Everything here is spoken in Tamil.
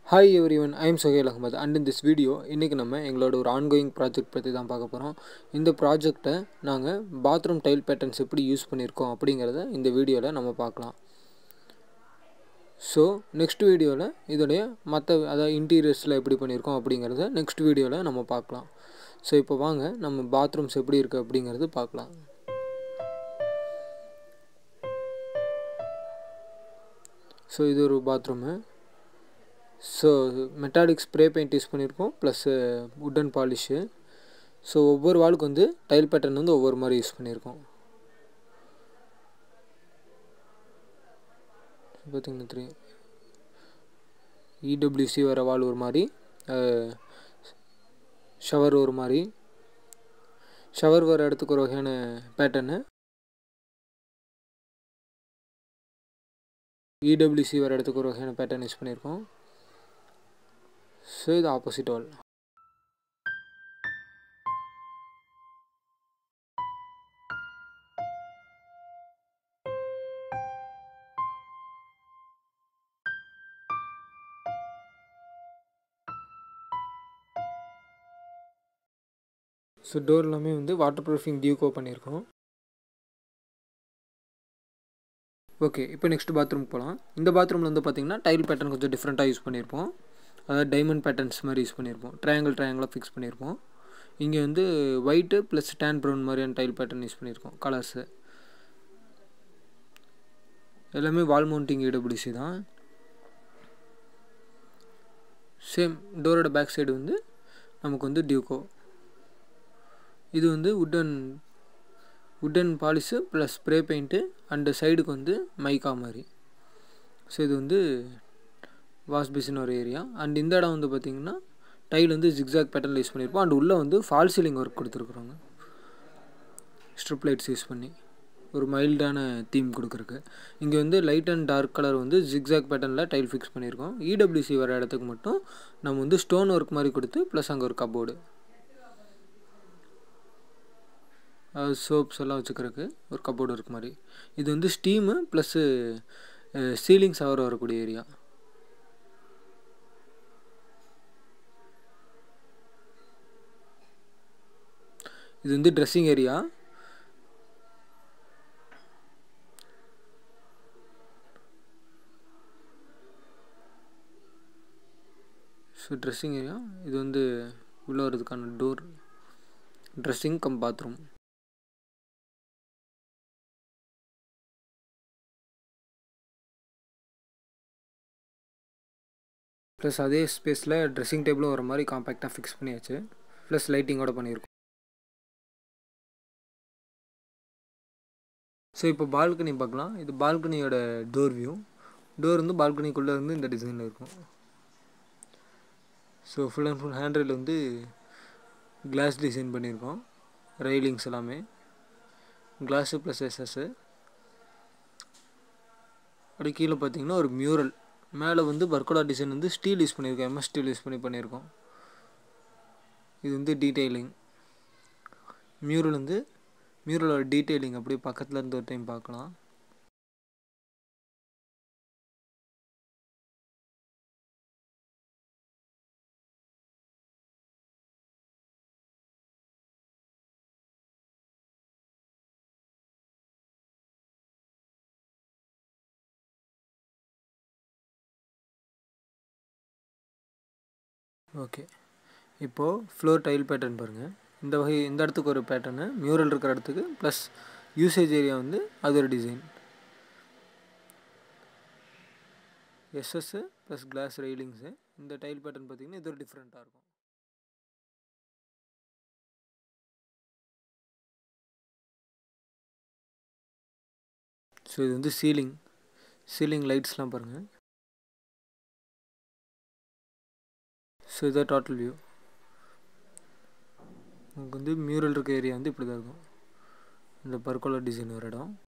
hi everyone I'm Sohail Ahmed and in this video இன்றைக்கி நம்ம எங்களோட ஒரு ஆன்கோயிங் ப்ராஜெக்ட் பற்றி தான் பார்க்க போகிறோம் இந்த ப்ராஜெக்டை நாங்கள் பாத்ரூம் டைல் பேட்டர்ன்ஸ் எப்படி யூஸ் பண்ணியிருக்கோம் அப்படிங்கிறத இந்த வீடியோவில் நம்ம பார்க்கலாம் ஸோ நெக்ஸ்ட் வீடியோவில் இதோடைய மற்ற அதாவது இன்டீரியர்ஸில் எப்படி பண்ணியிருக்கோம் அப்படிங்கிறத நெக்ஸ்ட் வீடியோவில் நம்ம பார்க்கலாம் ஸோ இப்போ வாங்க நம்ம பாத்ரூம்ஸ் எப்படி இருக்குது அப்படிங்கிறது பார்க்கலாம் ஸோ இது ஒரு bathroom so metallic spray paint use பண்ணியிருக்கோம் ப்ளஸ்ஸு உட்டன் பாலிஷு ஸோ ஒவ்வொரு வாளுக்கு வந்து டைல் பேட்டர்ன் வந்து ஒவ்வொரு மாதிரி யூஸ் பண்ணியிருக்கோம் பார்த்தீங்கன்னா த்ரீ இடபிள்யூசி வர வால் ஒரு மாதிரி ஷவர் ஒரு மாதிரி ஷவர் வர இடத்துக்கு ஒரு வகையான பேட்டர்னு இடபிள்யூசி வர இடத்துக்கு ஒரு வகையான பேட்டர்ன் யூஸ் பண்ணியிருக்கோம் ஸோ இது ஆப்போசிட் வால் ஸோ டோர் எல்லாமே வந்து வாட்டர் ப்ரூஃபிங் டியூகோ பண்ணியிருக்கோம் ஓகே இப்போ நெக்ஸ்ட் பாத்ரூம் போகலாம் இந்த பாத்ரூமில் வந்து பார்த்திங்கன்னா டைல் பேட்டர்ன் கொஞ்சம் டிஃப்ரெண்ட்டாக யூஸ் பண்ணியிருப்போம் அதாவது டைமண்ட் பேட்டர்ன்ஸ் மாதிரி யூஸ் பண்ணியிருப்போம் ட்ரையாங்கிள் ட்ரையாங்கிளாக ஃபிக்ஸ் பண்ணியிருப்போம் இங்கே வந்து ஒயிட்டு ப்ளஸ் டேன் ப்ரௌன் மாதிரியான டைல் பேட்டர்ன் யூஸ் பண்ணியிருக்கோம் கலர்ஸு எல்லாமே வால் மவுண்டிங் இடபிள்யூசி தான் சேம் டோரோட பேக் சைடு வந்து நமக்கு வந்து டியூகோ இது வந்து wooden wooden polish plus spray paint and சைடுக்கு வந்து மைக்கா மாதிரி ஸோ இது வந்து வாஷ் பேசின் ஒரு ஏரியா அண்ட் இந்த இடம் வந்து பார்த்திங்கன்னா டைல் வந்து ஜிக்ஸாக் பேட்டர்னில் யூஸ் பண்ணியிருப்போம் அண்ட் உள்ளே வந்து ஃபால் சீலிங் ஒர்க் கொடுத்துருக்குறோங்க ஸ்ட்ரிப் லைட்ஸ் யூஸ் பண்ணி ஒரு மைல்டான தீம் கொடுக்குறக்கு இங்கே வந்து லைட் அண்ட் டார்க் கலர் வந்து ஜிக்ஸாக் பேட்டர்னில் டைல் ஃபிக்ஸ் பண்ணியிருக்கோம் இடபிள்யூசி வர இடத்துக்கு மட்டும் நம்ம வந்து ஸ்டோன் ஒர்க் மாதிரி கொடுத்து ப்ளஸ் அங்கே ஒரு கப்போர்டு சோப்ஸ் எல்லாம் வச்சுக்கிறதுக்கு ஒரு கப்போர்டு இருக்க மாதிரி இது வந்து ஸ்டீமு ப்ளஸ்ஸு சீலிங் சவர் வரக்கூடிய ஏரியா இது வந்து dressing area so dressing area இது வந்து உள்ளே வரதுக்கான door dressing cum bathroom plus அதே ஸ்பேஸில் ட்ரெஸ்ஸிங் டேபிளும் வர மாதிரி காம்பேக்டாக ஃபிக்ஸ் பண்ணியாச்சு ப்ளஸ் லைட்டிங்கோட பண்ணியிருக்கோம் ஸோ இப்போ பால்கனி பார்க்கலாம் இது பால்கனியோட டோர் வியூ டோர் வந்து பால்கனிக்குள்ளே இருந்து இந்த டிசைனில் இருக்கும் so full and full handrail வந்து கிளாஸ் டிசைன் பண்ணியிருக்கோம் ரெயிலிங்ஸ் எல்லாமே கிளாஸு ப்ளஸ் எஸ்எஸ்ஸு அப்படி கீழே பார்த்தீங்கன்னா ஒரு மியூரல் மேலே வந்து பர்கோடா டிசைன் வந்து ஸ்டீல் யூஸ் பண்ணியிருக்கோம் எம்எஸ் ஸ்டீல் யூஸ் பண்ணி பண்ணியிருக்கோம் இது வந்து டீட்டெயிலிங் மியூரல் வந்து மியூரலோட டீட்டெயிலிங் அப்படியே பக்கத்தில் இருந்து ஒரு டைம் பார்க்கலாம் ஓகே இப்போது ஃப்ளோர் டைல் பேட்டர்ன் பாருங்கள் இந்த வகை இந்த இடத்துக்கு ஒரு பேட்டர்னு மியூரல் இருக்கிற இடத்துக்கு ப்ளஸ் யூசேஜ் ஏரியா வந்து அது ஒரு design SS plus glass railings இந்த டைல் பேட்டர்ன் பார்த்திங்கன்னா இது ஒரு டிஃப்ரெண்ட்டாக இருக்கும் ஸோ இது வந்து சீலிங் சீலிங் லைட்ஸ்லாம் பாருங்கள் ஸோ இதான் டோட்டல் வியூ உங்களுக்கு வந்து மியூரல் இருக்க ஏரியா வந்து இப்படி தான் இருக்கும் இந்த பர்கோலர் டிசைன் ஒரு இடம்